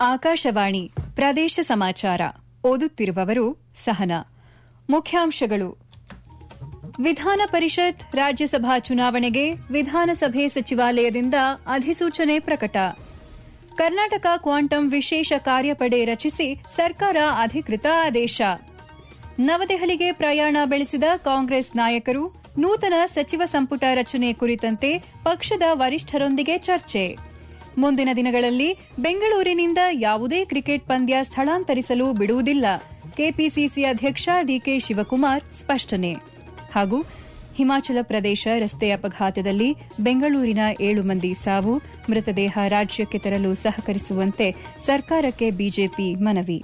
ಆಕಾಶವಾಣಿ ಪ್ರದೇಶ ಸಮಾಚಾರ ಓದುತ್ತಿರುವವರು ಸಹನಾ ಮುಖ್ಯಾಂಶಗಳು ವಿಧಾನ ಪರಿಷತ್ ರಾಜ್ಯಸಭಾ ಚುನಾವಣೆಗೆ ವಿಧಾನಸಭೆ ಸಚಿವಾಲಯದಿಂದ ಅಧಿಸೂಚನೆ ಪ್ರಕಟ ಕರ್ನಾಟಕ ಕ್ವಾಂಟಮ್ ವಿಶೇಷ ಕಾರ್ಯಪಡೆ ರಚಿಸಿ ಸರ್ಕಾರ ಅಧಿಕೃತ ಆದೇಶ ನವದೆಹಲಿಗೆ ಪ್ರಯಾಣ ಬೆಳೆಸಿದ ಕಾಂಗ್ರೆಸ್ ನಾಯಕರು ನೂತನ ಸಚಿವ ಸಂಪುಟ ರಚನೆ ಕುರಿತಂತೆ ಪಕ್ಷದ ವರಿಷ್ಠರೊಂದಿಗೆ ಚರ್ಚೆ ಮುಂದಿನ ದಿನಗಳಲ್ಲಿ ಬೆಂಗಳೂರಿನಿಂದ ಯಾವುದೇ ಕ್ರಿಕೆಟ್ ಪಂದ್ಯ ಸ್ಥಳಾಂತರಿಸಲು ಬಿಡುವುದಿಲ್ಲ ಕೆಪಿಸಿಸಿ ಅಧ್ಯಕ್ಷ ಡಿಕೆ ಶಿವಕುಮಾರ್ ಸ್ಪಷ್ಟನೆ ಹಾಗೂ ಹಿಮಾಚಲ ಪ್ರದೇಶ ರಸ್ತೆ ಅಪಘಾತದಲ್ಲಿ ಬೆಂಗಳೂರಿನ ಏಳು ಮಂದಿ ಸಾವು ಮೃತದೇಹ ರಾಜ್ಯಕ್ಕೆ ತರಲು ಸಹಕರಿಸುವಂತೆ ಸರ್ಕಾರಕ್ಕೆ ಬಿಜೆಪಿ ಮನವಿ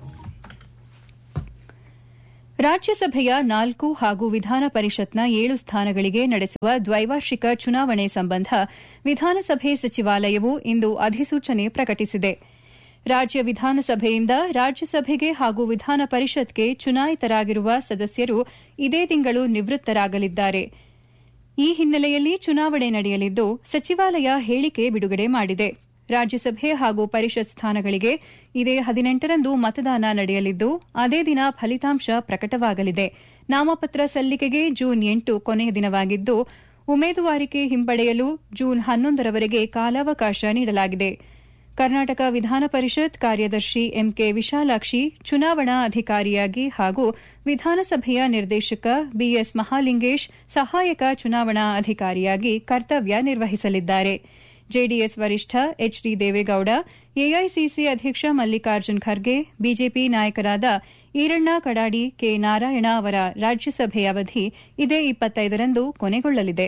ರಾಜ್ಯಸಭೆಯ ನಾಲ್ಕು ಹಾಗೂ ವಿಧಾನ ಪರಿಷತ್ನ ಏಳು ಸ್ಥಾನಗಳಿಗೆ ನಡೆಸುವ ದ್ವೈವಾರ್ಷಿಕ ಚುನಾವಣೆ ಸಂಬಂಧ ವಿಧಾನಸಭೆ ಸಚಿವಾಲಯವು ಇಂದು ಅಧಿಸೂಚನೆ ಪ್ರಕಟಿಸಿದೆ ರಾಜ್ಯ ವಿಧಾನಸಭೆಯಿಂದ ರಾಜ್ಯಸಭೆಗೆ ಹಾಗೂ ವಿಧಾನ ಪರಿಷತ್ಗೆ ಚುನಾಯಿತರಾಗಿರುವ ಸದಸ್ಯರು ಇದೇ ತಿಂಗಳು ನಿವೃತ್ತರಾಗಲಿದ್ದಾರೆ ಈ ಹಿನ್ನೆಲೆಯಲ್ಲಿ ಚುನಾವಣೆ ನಡೆಯಲಿದ್ದು ಸಚಿವಾಲಯ ಹೇಳಿಕೆ ಬಿಡುಗಡೆ ಮಾಡಿದೆ ರಾಜ್ಯಸಭೆ ಹಾಗೂ ಪರಿಷತ್ ಸ್ಥಾನಗಳಿಗೆ ಇದೇ ಹದಿನೆಂಟರಂದು ಮತದಾನ ನಡೆಯಲಿದ್ದು ಅದೇ ದಿನ ಫಲಿತಾಂಶ ಪ್ರಕಟವಾಗಲಿದೆ ನಾಮಪತ್ರ ಸಲ್ಲಿಕೆಗೆ ಜೂನ್ ಎಂಟು ಕೊನೆಯ ದಿನವಾಗಿದ್ದು ಉಮೇದುವಾರಿಕೆ ಹಿಂಪಡೆಯಲು ಜೂನ್ ಹನ್ನೊಂದರವರೆಗೆ ಕಾಲಾವಕಾಶ ನೀಡಲಾಗಿದೆ ಕರ್ನಾಟಕ ವಿಧಾನ ಪರಿಷತ್ ಕಾರ್ಯದರ್ಶಿ ಎಂಕೆ ವಿಶಾಲಾಕ್ಷಿ ಚುನಾವಣಾ ಅಧಿಕಾರಿಯಾಗಿ ಹಾಗೂ ವಿಧಾನಸಭೆಯ ನಿರ್ದೇಶಕ ಬಿಎಸ್ ಮಹಾಲಿಂಗೇಶ್ ಸಹಾಯಕ ಚುನಾವಣಾ ಅಧಿಕಾರಿಯಾಗಿ ಕರ್ತವ್ಯ ನಿರ್ವಹಿಸಲಿದ್ದಾರೆ ಜೆಡಿಎಸ್ ವರಿಷ್ಠ ಎಚ್ ಡಿ ದೇವೇಗೌಡ ಎಐಸಿಸಿ ಅಧ್ಯಕ್ಷ ಮಲ್ಲಿಕಾರ್ಜುನ್ ಖರ್ಗೆ ಬಿಜೆಪಿ ನಾಯಕರಾದ ಈರಣ್ಣ ಕಡಾಡಿ ಕೆ ನಾರಾಯಣ ಅವರ ರಾಜ್ಯಸಭೆ ಅವಧಿ ಇದೇ ಇಪ್ಪತ್ತೈದರಂದು ಕೊನೆಗೊಳ್ಳಲಿದೆ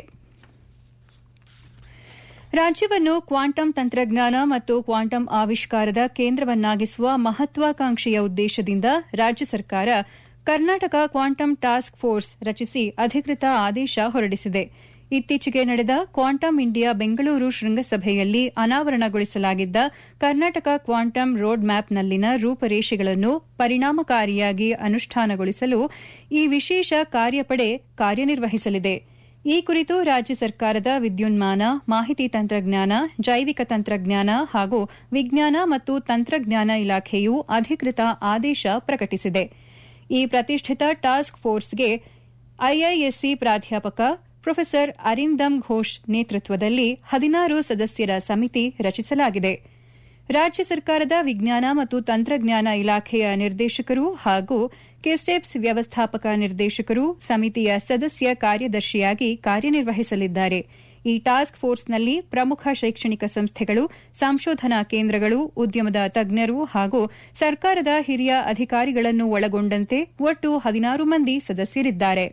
ರಾಜ್ಯವನ್ನು ಕ್ವಾಂಟಮ್ ತಂತ್ರಜ್ಞಾನ ಮತ್ತು ಕ್ವಾಂಟಮ್ ಆವಿಷ್ಕಾರದ ಕೇಂದ್ರವನ್ನಾಗಿಸುವ ಮಹತ್ವಾಕಾಂಕ್ಷೆಯ ಉದ್ದೇಶದಿಂದ ರಾಜ್ಯ ಸರ್ಕಾರ ಕರ್ನಾಟಕ ಕ್ವಾಂಟಮ್ ಟಾಸ್ಕ್ ಫೋರ್ಸ್ ರಚಿಸಿ ಅಧಿಕೃತ ಆದೇಶ ಹೊರಡಿಸಿದೆ ಇತ್ತೀಚೆಗೆ ನಡೆದ ಕ್ವಾಂಟಮ್ ಇಂಡಿಯಾ ಬೆಂಗಳೂರು ಶೃಂಗಸಭೆಯಲ್ಲಿ ಅನಾವರಣಗೊಳಿಸಲಾಗಿದ್ದ ಕರ್ನಾಟಕ ಕ್ವಾಂಟಮ್ ರೋಡ್ ಮ್ಯಾಪ್ನಲ್ಲಿನ ರೂಪರೇಷೆಗಳನ್ನು ಪರಿಣಾಮಕಾರಿಯಾಗಿ ಅನುಷ್ಠಾನಗೊಳಿಸಲು ಈ ವಿಶೇಷ ಕಾರ್ಯಪಡೆ ಕಾರ್ಯನಿರ್ವಹಿಸಲಿದೆ ಈ ಕುರಿತು ರಾಜ್ಯ ಸರ್ಕಾರದ ವಿದ್ಯುನ್ಮಾನ ಮಾಹಿತಿ ತಂತ್ರಜ್ಞಾನ ಜೈವಿಕ ತಂತ್ರಜ್ಞಾನ ಹಾಗೂ ವಿಜ್ಞಾನ ಮತ್ತು ತಂತ್ರಜ್ಞಾನ ಇಲಾಖೆಯು ಅಧಿಕೃತ ಆದೇಶ ಪ್ರಕಟಿಸಿದೆ ಈ ಪ್ರತಿಷ್ಠಿತ ಟಾಸ್ಕ್ ಫೋರ್ಸ್ಗೆ ಐಐಎಸ್ಸಿ ಪ್ರಾಧ್ಯಾಪಕ ಪ್ರೊಫೆಸರ್ ಅರಿಂದಮ್ ಘೋಷ್ ನೇತೃತ್ವದಲ್ಲಿ ಹದಿನಾರು ಸದಸ್ಯರ ಸಮಿತಿ ರಚಿಸಲಾಗಿದೆ ರಾಜ್ಯ ಸರ್ಕಾರದ ವಿಜ್ಞಾನ ಮತ್ತು ತಂತ್ರಜ್ಞಾನ ಇಲಾಖೆಯ ನಿರ್ದೇಶಕರು ಹಾಗೂ ಕೆಸ್ಟೆಪ್ಸ್ ವ್ಯವಸ್ಥಾಪಕ ನಿರ್ದೇಶಕರು ಸಮಿತಿಯ ಸದಸ್ಯ ಕಾರ್ಯದರ್ಶಿಯಾಗಿ ಕಾರ್ಯನಿರ್ವಹಿಸಲಿದ್ದಾರೆ ಈ ಟಾಸ್ಕ್ ಫೋರ್ಸ್ನಲ್ಲಿ ಪ್ರಮುಖ ಶೈಕ್ಷಣಿಕ ಸಂಸ್ಥೆಗಳು ಸಂಶೋಧನಾ ಕೇಂದ್ರಗಳು ಉದ್ಯಮದ ತಜ್ಞರು ಹಾಗೂ ಸರ್ಕಾರದ ಹಿರಿಯ ಅಧಿಕಾರಿಗಳನ್ನು ಒಳಗೊಂಡಂತೆ ಒಟ್ಟು ಹದಿನಾರು ಮಂದಿ ಸದಸ್ಯರಿದ್ದಾರೆ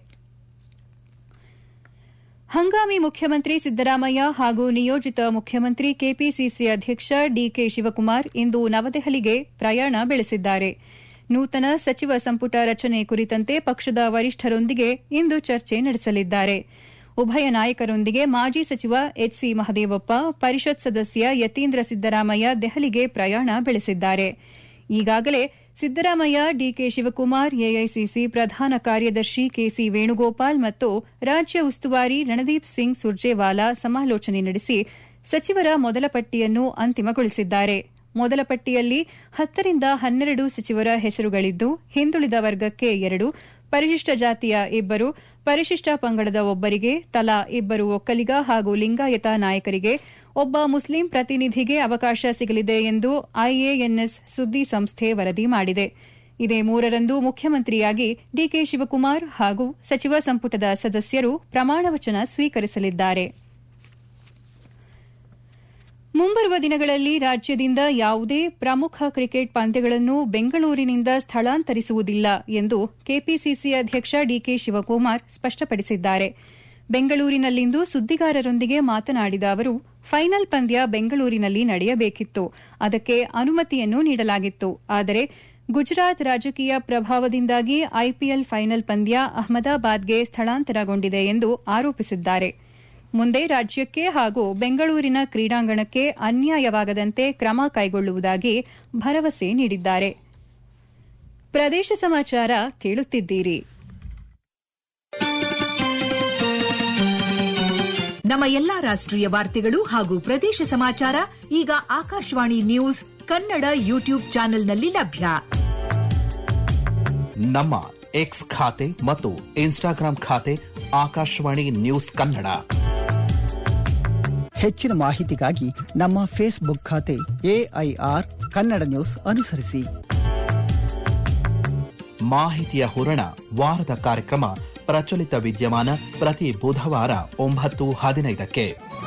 ಹಂಗಾಮಿ ಮುಖ್ಯಮಂತ್ರಿ ಸಿದ್ದರಾಮಯ್ಯ ಹಾಗೂ ನಿಯೋಜಿತ ಮುಖ್ಯಮಂತ್ರಿ ಕೆಪಿಸಿಸಿ ಅಧ್ಯಕ್ಷ ಡಿಕೆ ಶಿವಕುಮಾರ್ ಇಂದು ನವದೆಹಲಿಗೆ ಪ್ರಯಾಣ ಬೆಳೆಸಿದ್ದಾರೆ ನೂತನ ಸಚಿವ ಸಂಪುಟ ರಚನೆ ಕುರಿತಂತೆ ಪಕ್ಷದ ವರಿಷ್ಠರೊಂದಿಗೆ ಇಂದು ಚರ್ಚೆ ನಡೆಸಲಿದ್ದಾರೆ ಉಭಯ ನಾಯಕರೊಂದಿಗೆ ಮಾಜಿ ಸಚಿವ ಎಚ್ಸಿ ಮಹದೇವಪ್ಪ ಪರಿಷತ್ ಸದಸ್ಯ ಯತೀಂದ್ರ ಸಿದ್ದರಾಮಯ್ಯ ದೆಹಲಿಗೆ ಪ್ರಯಾಣ ಬೆಳೆಸಿದ್ದಾರೆ ಈಗಾಗಲೇ ಸಿದ್ದರಾಮಯ್ಯ ಡಿಕೆ ಶಿವಕುಮಾರ್ ಎಐಸಿಸಿ ಪ್ರಧಾನ ಕಾರ್ಯದರ್ಶಿ ಕೆಸಿ ವೇಣುಗೋಪಾಲ್ ಮತ್ತು ರಾಜ್ಯ ಉಸ್ತುವಾರಿ ರಣದೀಪ್ ಸಿಂಗ್ ಸುರ್ಜೇವಾಲಾ ಸಮಾಲೋಚನೆ ನಡೆಸಿ ಸಚಿವರ ಮೊದಲ ಪಟ್ಟಿಯನ್ನು ಅಂತಿಮಗೊಳಿಸಿದ್ದಾರೆ ಮೊದಲ ಪಟ್ಟಿಯಲ್ಲಿ ಹತ್ತರಿಂದ ಹನ್ನೆರಡು ಸಚಿವರ ಹೆಸರುಗಳಿದ್ದು ಹಿಂದುಳಿದ ವರ್ಗಕ್ಕೆ ಎರಡು ಪರಿಶಿಷ್ಟ ಜಾತಿಯ ಇಬ್ಬರು ಪರಿಶಿಷ್ಟ ಪಂಗಡದ ಒಬ್ಬರಿಗೆ ತಲಾ ಇಬ್ಬರು ಒಕ್ಕಲಿಗ ಹಾಗೂ ಲಿಂಗಾಯತ ನಾಯಕರಿಗೆ ಒಬ್ಬ ಮುಸ್ಲಿಂ ಪ್ರತಿನಿಧಿಗೆ ಅವಕಾಶ ಸಿಗಲಿದೆ ಎಂದು ಐಎಎನ್ಎಸ್ ಸುದ್ದಿ ಸಂಸ್ಥೆ ವರದಿ ಮಾಡಿದೆ ಇದೇ ಮೂರರಂದು ಮುಖ್ಯಮಂತ್ರಿಯಾಗಿ ಡಿಕೆ ಶಿವಕುಮಾರ್ ಹಾಗೂ ಸಚಿವ ಸಂಪುಟದ ಸದಸ್ಯರು ಪ್ರಮಾಣವಚನ ಸ್ವೀಕರಿಸಲಿದ್ದಾರೆ ಮುಂಬರುವ ದಿನಗಳಲ್ಲಿ ರಾಜ್ಯದಿಂದ ಯಾವುದೇ ಪ್ರಮುಖ ಕ್ರಿಕೆಟ್ ಪಂದ್ಯಗಳನ್ನು ಬೆಂಗಳೂರಿನಿಂದ ಸ್ಥಳಾಂತರಿಸುವುದಿಲ್ಲ ಎಂದು ಕೆಪಿಸಿಸಿ ಅಧ್ಯಕ್ಷ ಡಿಕೆ ಶಿವಕುಮಾರ್ ಸ್ಪಷ್ಟಪಡಿಸಿದ್ದಾರೆ ಬೆಂಗಳೂರಿನಲ್ಲಿಂದು ಸುದ್ದಿಗಾರರೊಂದಿಗೆ ಮಾತನಾಡಿದ ಅವರು ಫೈನಲ್ ಪಂದ್ಯ ಬೆಂಗಳೂರಿನಲ್ಲಿ ನಡೆಯಬೇಕಿತ್ತು ಅದಕ್ಕೆ ಅನುಮತಿಯನ್ನು ನೀಡಲಾಗಿತ್ತು ಆದರೆ ಗುಜರಾತ್ ರಾಜಕೀಯ ಪ್ರಭಾವದಿಂದಾಗಿ ಐಪಿಎಲ್ ಫೈನಲ್ ಪಂದ್ಯ ಅಹಮದಾಬಾದ್ಗೆ ಸ್ಥಳಾಂತರಗೊಂಡಿದೆ ಎಂದು ಆರೋಪಿಸಿದ್ದಾರೆ ಮುಂದೆ ರಾಜ್ಯಕ್ಕೆ ಹಾಗೂ ಬೆಂಗಳೂರಿನ ಕ್ರೀಡಾಂಗಣಕ್ಕೆ ಅನ್ಯಾಯವಾಗದಂತೆ ಕ್ರಮ ಕೈಗೊಳ್ಳುವುದಾಗಿ ಭರವಸೆ ನೀಡಿದ್ದಾರೆ ಪ್ರದೇಶ ಸಮಾಚಾರ ಕೇಳುತ್ತಿದ್ದೀರಿ ನಮ್ಮ ಎಲ್ಲಾ ರಾಷ್ಟ್ರೀಯ ವಾರ್ತೆಗಳು ಹಾಗೂ ಪ್ರದೇಶ ಸಮಾಚಾರ ಈಗ ಆಕಾಶವಾಣಿ ನ್ಯೂಸ್ ಕನ್ನಡ ಯೂಟ್ಯೂಬ್ ಚಾನೆಲ್ನಲ್ಲಿ ಲಭ್ಯ ನಮ್ಮ ಎಕ್ಸ್ ಖಾತೆ ಮತ್ತು ಇನ್ಸ್ಟಾಗ್ರಾಂ ಖಾತೆ ಆಕಾಶವಾಣಿ ನ್ಯೂಸ್ ಕನ್ನಡ ಹೆಚ್ಚಿನ ಮಾಹಿತಿಗಾಗಿ ನಮ್ಮ ಫೇಸ್ಬುಕ್ ಖಾತೆ ಎಐಆರ್ ಕನ್ನಡ ನ್ಯೂಸ್ ಅನುಸರಿಸಿ ಮಾಹಿತಿಯ ಹೂರಣ ವಾರದ ಕಾರ್ಯಕ್ರಮ ಪ್ರಚಲಿತ ವಿದ್ಯಮಾನ ಪ್ರತಿ ಬುಧವಾರ ಒಂಬತ್ತು ಹದಿನೈದಕ್ಕೆ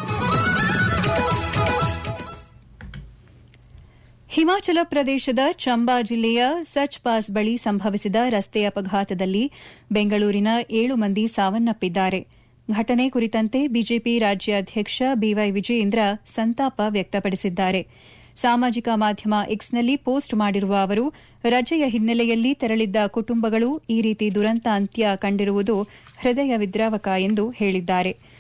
ಹಿಮಾಚಲ ಪ್ರದೇಶದ ಚಂಬಾ ಜಿಲ್ಲೆಯ ಸಚ್ ಪಾಸ್ ಬಳಿ ಸಂಭವಿಸಿದ ರಸ್ತೆ ಅಪಘಾತದಲ್ಲಿ ಬೆಂಗಳೂರಿನ ಏಳು ಮಂದಿ ಸಾವನ್ನಪ್ಪಿದ್ದಾರೆ ಘಟನೆ ಕುರಿತಂತೆ ಬಿಜೆಪಿ ರಾಜ್ಯಾಧ್ಯಕ್ಷ ಬಿವೈ ವಿಜಯೇಂದ್ರ ಸಂತಾಪ ವ್ಯಕ್ತಪಡಿಸಿದ್ದಾರೆ ಸಾಮಾಜಿಕ ಮಾಧ್ಯಮ ಎಕ್ಸ್ನಲ್ಲಿ ಪೋಸ್ಟ್ ಮಾಡಿರುವ ಅವರು ರಜೆಯ ಹಿನ್ನೆಲೆಯಲ್ಲಿ ತೆರಳಿದ್ದ ಕುಟುಂಬಗಳು ಈ ರೀತಿ ದುರಂತ ಅಂತ್ಯ ಕಂಡಿರುವುದು ಹೃದಯ ವಿದ್ರಾವಕ ಎಂದು ಹೇಳಿದ್ದಾರೆ